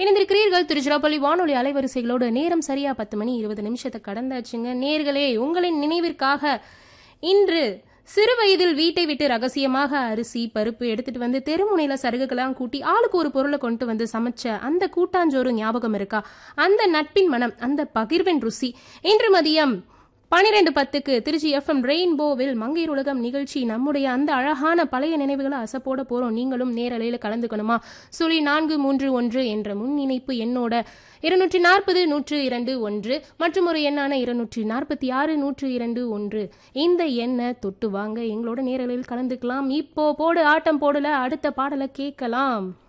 இணைந்திருக்கிறீர்கள் திருச்சிராப்பள்ளி வானொலி அலைவரிசைகளோடு நேரம் சரியா பத்து மணி இருபது நிமிஷத்தை கடந்தாச்சுங்க நேர்களே உங்களின் நினைவிற்காக இன்று சிறு வயதில் வீட்டை விட்டு ரகசியமாக அரிசி பருப்பு எடுத்துட்டு வந்து தெருமுனையில சருகுகளாம் கூட்டி ஆளுக்கு ஒரு பொருளை கொண்டு வந்து சமைச்ச அந்த கூட்டாஞ்சோறு ஞாபகம் இருக்கா அந்த நட்பின் மனம் அந்த பகிர்வின் ருசி இன்று மதியம் பனிரெண்டு பத்துக்கு திருச்சி எஃப்எம் ரெயின்போவில் மங்கையர் உலகம் நிகழ்ச்சி நம்முடைய அந்த அழகான பழைய நினைவுகளை அசப்போட போறோம் நீங்களும் நேரலையில கலந்துக்கணுமா சுழி நான்கு மூன்று ஒன்று என்ற முன் இணைப்பு எண்ணோட இருநூற்றி நாற்பது நூற்று இரண்டு ஒன்று மற்றும் ஒரு எண்ணான இருநூற்றி நாற்பத்தி ஆறு நூற்று இரண்டு ஒன்று இந்த எண்ணை தொட்டு வாங்க எங்களோட நேரலையில் கலந்துக்கலாம் இப்போ போடு ஆட்டம் போடல அடுத்த பாடலை கேட்கலாம்